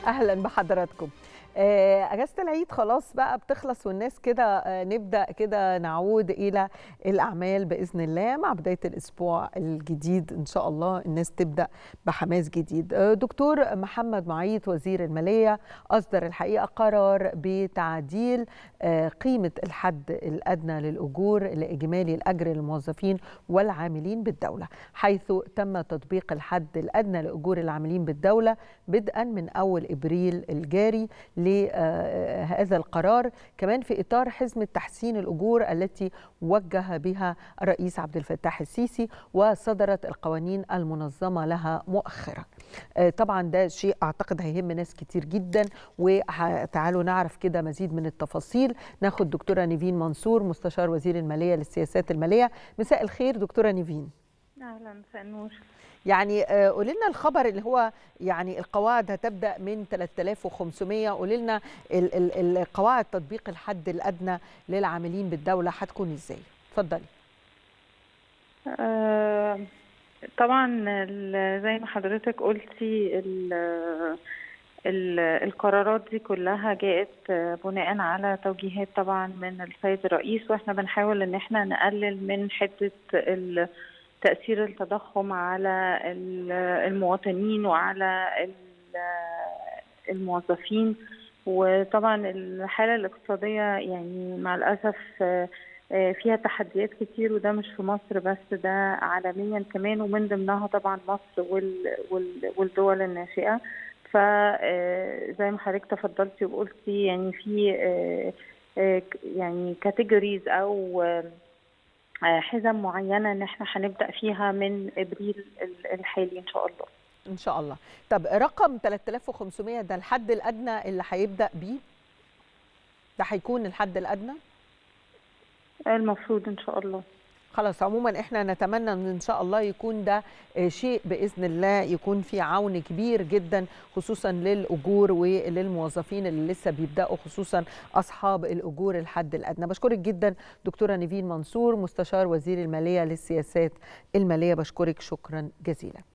اهلا بحضراتكم آه، اجازه العيد خلاص بقى بتخلص والناس كده آه، نبدا كده نعود الى الاعمال باذن الله مع بدايه الاسبوع الجديد ان شاء الله الناس تبدا بحماس جديد آه، دكتور محمد معيط وزير الماليه اصدر الحقيقه قرار بتعديل قيمه الحد الادنى للاجور لاجمالي الاجر للموظفين والعاملين بالدوله حيث تم تطبيق الحد الادنى لاجور العاملين بالدوله بدءا من اول ابريل الجاري لهذا القرار كمان في إطار حزمة تحسين الأجور التي وجه بها الرئيس عبد الفتاح السيسي وصدرت القوانين المنظمة لها مؤخرا طبعا ده شيء أعتقد هيهم ناس كتير جدا وتعالوا نعرف كده مزيد من التفاصيل ناخد دكتورة نيفين منصور مستشار وزير المالية للسياسات المالية مساء الخير دكتورة نيفين اهلا مساء النور يعني قولي لنا الخبر اللي هو يعني القواعد هتبدا من 3500 قولي لنا القواعد تطبيق الحد الادنى للعاملين بالدوله هتكون ازاي اتفضلي آه طبعا زي ما حضرتك قلتي ال ال القرارات دي كلها جاءت بناء على توجيهات طبعا من السيد الرئيس واحنا بنحاول ان احنا نقلل من حده تأثير التضخم على المواطنين وعلى الموظفين وطبعا الحالة الاقتصادية يعني مع الأسف فيها تحديات كتير وده مش في مصر بس ده عالميا كمان ومن ضمنها طبعا مصر والدول الناشئة فزي ما حضرتك تفضلتي وقلتي يعني في يعني كاتيجوريز او حزم معينه ان احنا هنبدا فيها من ابريل الحالي ان شاء الله ان شاء الله طب رقم 3500 ده الحد الادنى اللي هيبدا بيه ده هيكون الحد الادنى المفروض ان شاء الله خلاص عموما احنا نتمنى ان ان شاء الله يكون ده شيء باذن الله يكون في عون كبير جدا خصوصا للاجور وللموظفين اللي لسه بيبداوا خصوصا اصحاب الاجور الحد الادنى بشكرك جدا دكتوره نيفين منصور مستشار وزير الماليه للسياسات الماليه بشكرك شكرا جزيلا